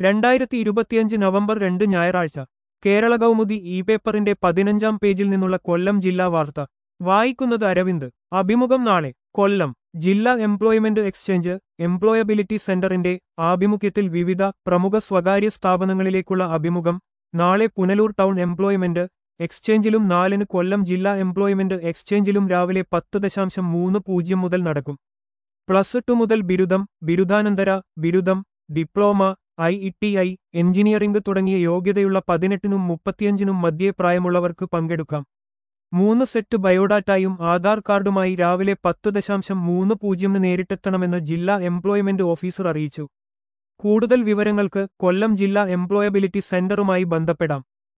രണ്ടായിരത്തി ഇരുപത്തിയഞ്ച് നവംബർ രണ്ട് ഞായറാഴ്ച കേരള കൗമുദി ഇ പേപ്പറിന്റെ പതിനഞ്ചാം പേജിൽ നിന്നുള്ള കൊല്ലം ജില്ലാ വാർത്ത വായിക്കുന്നത് അരവിന്ദ് അഭിമുഖം നാളെ കൊല്ലം ജില്ലാ എംപ്ലോയ്മെന്റ് എക്സ്ചേഞ്ച് എംപ്ലോയബിലിറ്റി സെന്ററിന്റെ ആഭിമുഖ്യത്തിൽ വിവിധ പ്രമുഖ സ്വകാര്യ സ്ഥാപനങ്ങളിലേക്കുള്ള അഭിമുഖം നാളെ പുനലൂർ ടൗൺ എംപ്ലോയ്മെന്റ് എക്സ്ചേഞ്ചിലും നാലിന് കൊല്ലം ജില്ലാ എംപ്ലോയ്മെന്റ് എക്സ്ചേഞ്ചിലും രാവിലെ പത്ത് ദശാംശം മൂന്ന് പൂജ്യം മുതൽ നടക്കും പ്ലസ് ടു മുതൽ ബിരുദം ബിരുദാനന്തര ബിരുദം diploma I E T I engineering തുടങ്ങിയ യോഗ്യതയുള്ള പതിനെട്ടിനും മുപ്പത്തിയഞ്ചിനും മധ്യേ പ്രായമുള്ളവർക്ക് പങ്കെടുക്കാം മൂന്ന് സെറ്റ് ബയോഡാറ്റയും ആധാർ കാർഡുമായി രാവിലെ പത്ത് ദശാംശം മൂന്ന് പൂജ്യമിന് നേരിട്ടെത്തണമെന്ന് ജില്ലാ എംപ്ലോയ്മെന്റ് ഓഫീസർ അറിയിച്ചു കൂടുതൽ വിവരങ്ങൾക്ക് കൊല്ലം ജില്ലാ എംപ്ലോയബിലിറ്റി സെന്ററുമായി ബന്ധപ്പെടാം